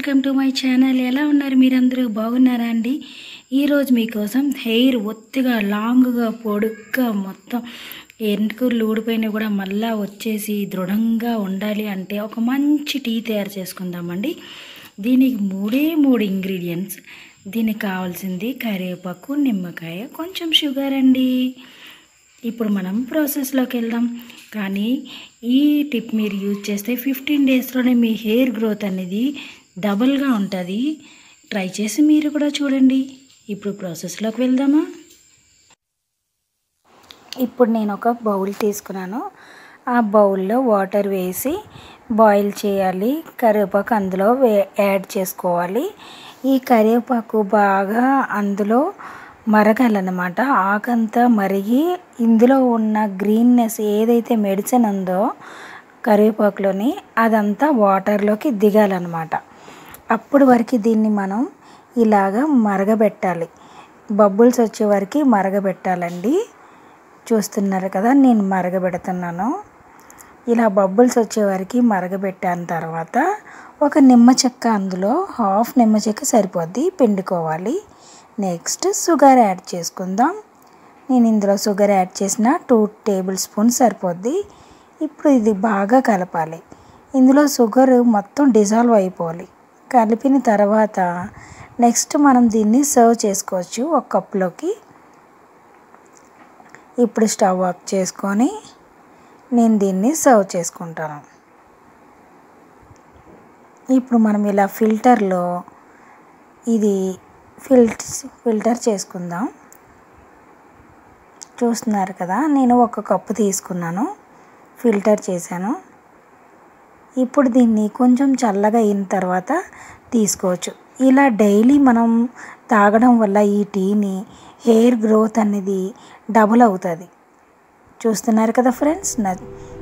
welcome to my channel ఎలా ఉన్నారు మీరందరూ బాగున్నారా అండి ఈరోజు మీకోసం హెయిర్ ఒత్తిగా లాంగ్గా పొడుగ్గా మొత్తం ఎంటుకలు ఊడిపోయినా కూడా మళ్ళా వచ్చేసి దృఢంగా ఉండాలి అంటే ఒక మంచి టీ తయారు చేసుకుందామండి దీనికి మూడే మూడు ఇంగ్రీడియంట్స్ దీనికి కావాల్సింది కరివేపాకు నిమ్మకాయ కొంచెం షుగర్ అండి ఇప్పుడు మనం ప్రాసెస్లోకి వెళ్దాం కానీ ఈ టిప్ మీరు యూజ్ చేస్తే ఫిఫ్టీన్ డేస్లోనే మీ హెయిర్ గ్రోత్ అనేది డబల్గా ఉంటుంది ట్రై చేసి మీరు కూడా చూడండి ఇప్పుడు ప్రాసెస్లోకి వెళ్దామా ఇప్పుడు నేను ఒక బౌల్ తీసుకున్నాను ఆ బౌల్లో వాటర్ వేసి బాయిల్ చేయాలి కరివేపాకు అందులో వే యాడ్ చేసుకోవాలి ఈ కరివేపాకు బాగా అందులో మరగాలన్నమాట ఆకంతా మరిగి ఇందులో ఉన్న గ్రీన్నెస్ ఏదైతే మెడిసిన్ ఉందో కరివేపాకులోని అదంతా వాటర్లోకి దిగాలన్నమాట అప్పుడు వరకు దీన్ని మనం ఇలాగ మరగబెట్టాలి బబుల్స్ వచ్చే వరకు మరగబెట్టాలండి చూస్తున్నారు కదా నేను మరగబెడుతున్నాను ఇలా బబుల్స్ వచ్చే వరకు మరగబెట్టిన తర్వాత ఒక నిమ్మ చెక్క అందులో హాఫ్ నిమ్మ చెక్క సరిపోద్ది పిండుకోవాలి నెక్స్ట్ షుగర్ యాడ్ చేసుకుందాం నేను ఇందులో షుగర్ యాడ్ చేసిన టూ టేబుల్ స్పూన్ సరిపోద్ది ఇప్పుడు ఇది బాగా కలపాలి ఇందులో షుగర్ మొత్తం డిజాల్వ్ అయిపోవాలి కలిపిన తర్వాత నెక్స్ట్ మనం దీన్ని సర్వ్ చేసుకోవచ్చు ఒక కప్లోకి ఇప్పుడు స్టవ్ ఆఫ్ చేసుకొని నేను దీన్ని సర్వ్ చేసుకుంటాను ఇప్పుడు మనం ఇలా ఫిల్టర్లో ఇది ఫిల్ట్ ఫిల్టర్ చేసుకుందాం చూస్తున్నారు కదా నేను ఒక కప్పు తీసుకున్నాను ఫిల్టర్ చేశాను ఇప్పుడు దీన్ని కొంచెం చల్లగా అయిన తర్వాత తీసుకోవచ్చు ఇలా డైలీ మనం తాగడం వల్ల ఈ టీని హెయిర్ గ్రోత్ అనేది డబుల్ అవుతుంది చూస్తున్నారు కదా ఫ్రెండ్స్